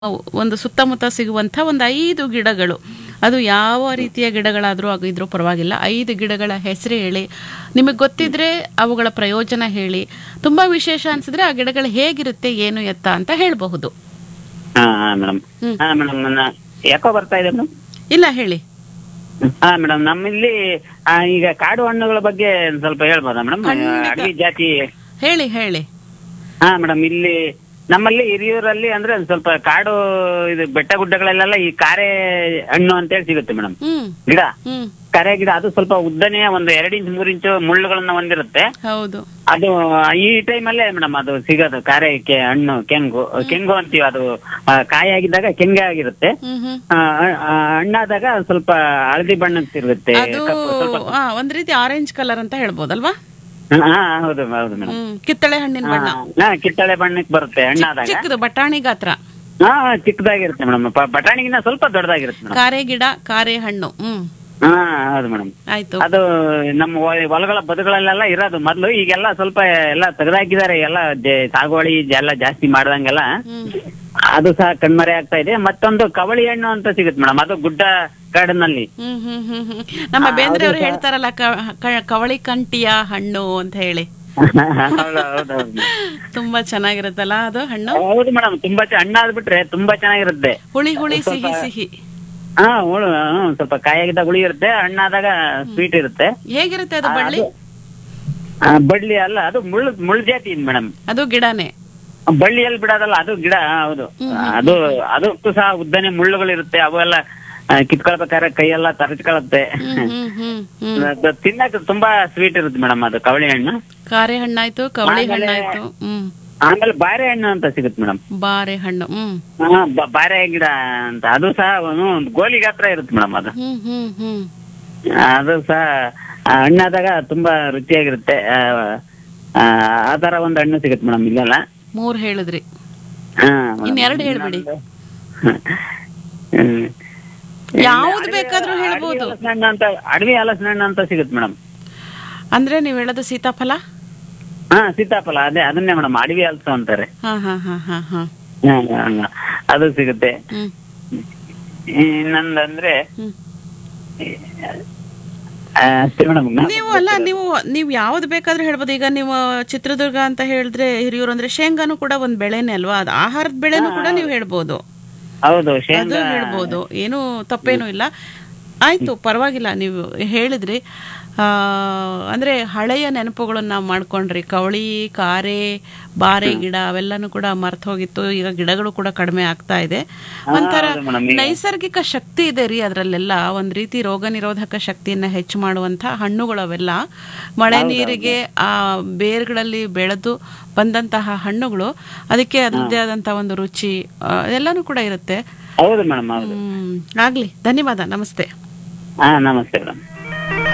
ಒಂದು ಸುತ್ತಮುತ್ತ ಸಿಗುವಂಥ ಒಂದು ಐದು ಗಿಡಗಳು ಅದು ಯಾವ ರೀತಿಯ ಗಿಡಗಳಾದರೂ ಆಗಿದ್ರೂ ಪರವಾಗಿಲ್ಲ ಐದು ಗಿಡಗಳ ಹೆಸರು ಹೇಳಿ ನಿಮಗೆ ಗೊತ್ತಿದ್ರೆ ಅವುಗಳ ಪ್ರಯೋಜನ ಹೇಳಿ ತುಂಬಾ ವಿಶೇಷ ಅನ್ಸಿದ್ರೆ ಆ ಗಿಡಗಳು ಹೇಗಿರುತ್ತೆ ಏನು ಎತ್ತ ಅಂತ ಹೇಳಬಹುದು ಹಾ ಹಾ ಮೇಡಮ್ ಹ್ಮ್. ಹಾ ಮೇಡಮ್ ಯಾಕೋ ಬರ್ತಾ ಇದೆ ಮೇಡಮ್ ಇಲ್ಲ ಹೇಳಿ ಹಾ ಮೇಡಮ್ ನಮ್ಮಲ್ಲಿ ಆ, ಈಗ ಕಾಡು ಹಣ್ಣುಗಳ ಬಗ್ಗೆ ಒಂದ್ ಸ್ವಲ್ಪ ಹೇಳ್ಬೋದಾ ಮೇಡಮ್ ಖಂಡಿತ. ಅಡವಿ ಜಾತಿ ಹೇಳಿ ಹೇಳಿ ಹಾ ಮೇಡಮ್ ಇಲ್ಲಿ ನಮ್ಮಲ್ಲಿ ಹಿರಿಯೂರಲ್ಲಿ ಅಂದ್ರೆ ಒಂದ್ ಸ್ವಲ್ಪ ಕಾಡು ಇದು ಬೆಟ್ಟ ಗುಡ್ಡಗಳಲ್ಲೆಲ್ಲ ಈ ಕಾರೆ ಹಣ್ಣು ಅಂತೇಳಿ ಸಿಗುತ್ತೆ ಮೇಡಮ್ ಹ್ಮ್ ಗಿಡ ಹ್ಮ್ ಕರೆ ಗಿಡ ಅದು ಸ್ವಲ್ಪ ಉದ್ದನೆಯ ಒಂದು ಎರಡು ಇಂಚ್ ಮೂರ್ ಇಂಚು ಮುಳ್ಳುಗಳನ್ನ ಹೊಂದಿರುತ್ತೆ ಹೌದು ಅದು ಈ ಟೈಮಲ್ಲೇ ಮೇಡಮ್ ಅದು ಸಿಗೋದು ಕಾರೆ ಕೆ- ಹಣ್ಣು ಕೆಂಗು ಕೆಂಗು ಅಂತೀವಿ ಅದು ಆ, ಕಾಯಿ ಆಗಿದ್ದಾಗ ಕೆಂಗೆ ಆಗಿರುತ್ತೆ ಹ್ಮ್ ಹ್ಮ್ ಆ, ಆ, ಹಣ್ಣಾದಾಗ ಸ್ವಲ್ಪ ಹಳದಿ ಬಣ್ಣಕ್ಕೆ ತಿರುಗುತ್ತೆ ಅದು ಕಪ್ಪು ಸ್ವಲ್ಪ ಆ, ಒಂದ್ ರೀತಿ ಆರೆಂಜ್ ಕಲರ್ ಅಂತ ಹೇಳ್ಬೋದಲ್ವಾ ಹಾ ಹೌದು ಹೌದು ಮೇಡಮ್ ಹ್ಮ್ ಕಿತ್ತಳೆ ಹಣ್ಣಿನ ಬಣ್ಣ ಹಾ ಕಿತ್ತಳೆ ಬಣ್ಣಕ್ಕೆ ಬರುತ್ತೆ ಹಣ್ಣಾದಾಗ ಚಿಕ್ಕದು ಬಟಾಣಿ ಗಾತ್ರ ಹಾ ಚಿಕ್ಕದಾಗಿರುತ್ತೆ ಮೇಡಮ್ ಬಟಾಣಿಗಿನ್ನ ಸ್ವಲ್ಪ ದೊಡ್ಡದಾಗಿರುತ್ತೆ ಮೇಡಮ್ ಕಾರೆ ಗಿಡ ಕಾರೆ ಹಣ್ಣು ಹ್ಮ್ ಹಾ ಹೌದು ಮೇಡಮ್ ಆಯ್ತು ಅದು ನಮ್ಮ ಹೊ- ಹೊಲಗಳ ಬದುಗಳಲ್ಲೆಲ್ಲ ಇರೋದು ಮೊದ್ಲು ಈಗೆಲ್ಲ ಸ್ವಲ್ಪ ಎಲ್ಲ ತೆಗೆದಾಕಿದ್ದಾರೆ ಎಲ್ಲ ಜೆ- ಸಾಗುವಳಿ ಎಲ್ಲ ಜಾಸ್ತಿ ಮಾಡ್ದಂಗೆಲ್ಲ ಹ್ಮ್ ಅದು ಸಹ ಕಣ್ಮರೆ ಆಗ್ತಾ ಇದೆ ಮತ್ತೊಂದು ಕವಳಿ ಹಣ್ಣು ಅಂತ ಸಿಗುತ್ತೆ ಮೇಡಮ್ ಅದು ಗುಡ್ಡ ಕಾಡಿನಲ್ಲಿ ಹ್ಮ್ ಹ್ಮ್ ಹ್ಮ್ ಹ್ಮ್. ನಮ್ಮ ಬೇಂದ್ರೆ ಅವರು ಹೇಳ್ತಾರಲ್ಲ ಕ- ಕ- ಕವಳಿ ಕಂಟಿಯ ಹಣ್ಣು ಅಂತ ಹೇಳಿ ಹೌದು ಹೌದು ಹೌದು ತುಂಬಾ ಚೆನ್ನಾಗಿರುತ್ತಲ್ಲ ಅದು ಹಣ್ಣು ಹೌದು ಮೇಡಮ್ ತುಂಬಾ ಚೆ- ಹಣ್ಣಾದ್ಬಿಟ್ರೆ ತುಂಬಾ ಚೆನ್ನಾಗಿರುತ್ತೆ ಹುಳಿ ಹುಳಿ ಸಿಹಿ ಸಿಹಿ ಹಾ ಹುಳು ಹ್ಮ್, ಸ್ವಲ್ಪ ಕಾಯಾಗಿದ್ದಾಗ ಹುಳಿ ಇರುತ್ತೆ ಹಣ್ಣಾದಾಗ ಸ್ವೀಟ್ ಇರುತ್ತೆ ಹೇಗಿರುತ್ತೆ ಅದು ಬಳ್ಳಿ ಆ, ಬಳ್ಳಿ ಅಲ್ಲ ಅದು ಮುಳ್ಳು ಮುಳ್ಳು ಜಾತಿ ಮೇಡಮ್ ಅದು ಗಿಡನೇ ಬಳ್ಳಿಯಲ್ಲಿ ಬಿಡೋದಲ್ಲ ಅದು ಗಿಡ ಹೌದು ಅದು ಅದಕ್ಕೂ ಸಹ ಉದ್ದನೆ ಮುಳ್ಳುಗಳಿರುತ್ತೆ ಅವೆಲ್ಲ ಆ, ಕಿತ್ಕೊಳ್ಬೇಕಾದ್ರೆ ಕೈಯೆಲ್ಲ ತರಚ್ಕೊಳತ್ತೆ ಹ್ಮ್ ಹ್ಮ್ ಹ್ಮ್ ಹ್ಮ್ ಅದು ತಿನ್ನಕ್ಕೆ ತುಂಬಾ ಸ್ವೀಟ್ ಇರುತ್ತೆ ಮೇಡಮ್ ಅದು ಕವಳಿ ಹಣ್ಣು ಕಾರೆ ಹಣ್ಣಾಯ್ತು ಕವಳಿ ಆಮೇಲೆ- ಹಣ್ಣಾಯ್ತು ಹ್ಮ್ ಆಮೇಲೆ ಬಾರೆ ಹಣ್ಣು ಅಂತ ಸಿಗುತ್ತೆ ಮೇಡಮ್ ಬಾರೆ ಹಣ್ಣು ಹ್ಮ್ ಹಾ ಬ- ಬಾರೆ ಗಿಡ ಅಂತ ಅದು ಸಹ ಒಂದು ಗೋಲಿ ಗಾತ್ರ ಇರುತ್ತೆ ಮೇಡಮ್ ಅದು ಹ್ಮ್ ಹ್ಮ್ ಹ್ಮ್ ಅದು ಸಹ ಆ, ಹಣ್ಣಾದಾಗ ತುಂಬಾ ರುಚಿಯಾಗಿರುತ್ತೆ ಆ, ಆ, ಆ ತರ ಒಂದು ಹಣ್ಣು ಸಿಗುತ್ತೆ ಮೇಡಮ್ ಇಲ್ಲೆಲ್ಲ ಮೂರ್ ಹೇಳಿದ್ರಿ ಹಾ, madam. ಇನ್ನೆರಡು ಹೇಳ್ಬಿಡಿ. ಹ್ಮ್. ಯಾವ್ದು ಅಡವಿ- ಬೇಕಾದ್ರೂ ಅಡವಿ ಹೇಳ್ಬೋದು. ಹಲಸಿನ ಹಣ್ಣು ಅಂತ ಅಡವಿ ಹಲಸಿನ ಹಣ್ಣು ಅಂತ ಸಿಗುತ್ತೆ ಮೇಡಮ್ ಅಂದ್ರೆ ನೀವ್ ಹೇಳೋದು ಸೀತಾಫಲ ಹಾ ಸೀತಾಫಲ ಅದೇ ಅದನ್ನೇ ಮೇಡಮ್ ಅಡವಿ ಹಲಸು ಅಂತಾರೆ ಹಾ ಹಾ ಹಾ ಹಾ ಹಾ ಹಾ, ಹಾ, ಅದು ಸಿಗುತ್ತೆ ಹ್ಮ್ ಇನ್ನೊಂದಂದ್ರೆ ಹ್ಮ್ ಆ, ಅಷ್ಟೇ ಮೇಡಮ್ ನೀವು ಅಲ್ಲ ನೀವು ನೀವು ಯಾವ್ದು ಬೇಕಾದ್ರೂ ಹೇಳ್ಬೋದು ಈಗ ನೀವು ಚಿತ್ರದುರ್ಗ ಅಂತ ಹೇಳಿದ್ರೆ ಹಿರಿಯೂರು ಅಂದ್ರೆ ಶೇಂಗಾನು ಕೂಡ ಒಂದ್ ಬೆಳೆನೇ ಅಲ್ವಾ ಅದು ಆಹಾರದ ಬೆಳೆನೂ ಕೂಡ ನೀವು ಹೇಳ್ಬೋದು ಹೌದು ಅದು ಶೇಂಗಾ ಹೇಳ್ಬೋದು ಏನು ತಪ್ಪೇನೂ ಇಲ್ಲ ಆಯ್ತು ಪರವಾಗಿಲ್ಲ ನೀವು ಹೇಳಿದ್ರಿ ಆ, ಅಂದ್ರೆ ಹಳೆಯ ನೆನಪುಗಳನ್ನ ಮಾಡ್ಕೊಂಡ್ರಿ ಕವಳಿ ಕಾರೆ ಬಾರೆ ಗಿಡ ಅವೆಲ್ಲನೂ ಕೂಡ ಮರ್ತ್ ಹೋಗಿತ್ತು ಈಗ ಗಿಡಗಳು ಕೂಡ ಕಡಿಮೆ ಆಗ್ತಾ ಇದೆ ಒಂಥರ ಹೌದು madam, ಈಗ- ನೈಸರ್ಗಿಕ ಶಕ್ತಿ ಇದೆ ರೀ ಅದರಲ್ಲೆಲ್ಲ ಒಂದ್ ರೀತಿ ರೋಗ ನಿರೋಧಕ ಶಕ್ತಿಯನ್ನ ಹೆಚ್ಚು ಮಾಡುವಂತ ಹಣ್ಣುಗಳು ಅವೆಲ್ಲ ಮಳೆ ನೀರಿಗೆ ಆ ಬೇರ್ಗಳಲ್ಲಿ ಬೆಳೆದು ಬಂದಂತಹ ಹಣ್ಣುಗಳು ಅದಕ್ಕೆ ಅದರದ್ದೇ ಆದಂತಹ ಒಂದು ರುಚಿ ಆ, ಎಲ್ಲಾನು ಕೂಡ ಇರುತ್ತೆ ಹೌದು ಮೇಡಮ್ ಹೌದು ಹ್ಮ್ ಆಗ್ಲಿ ಧನ್ಯವಾದ ನಮಸ್ತೆ ಹಾ ನಮಸ್ತೆ ಮೇಡಮ್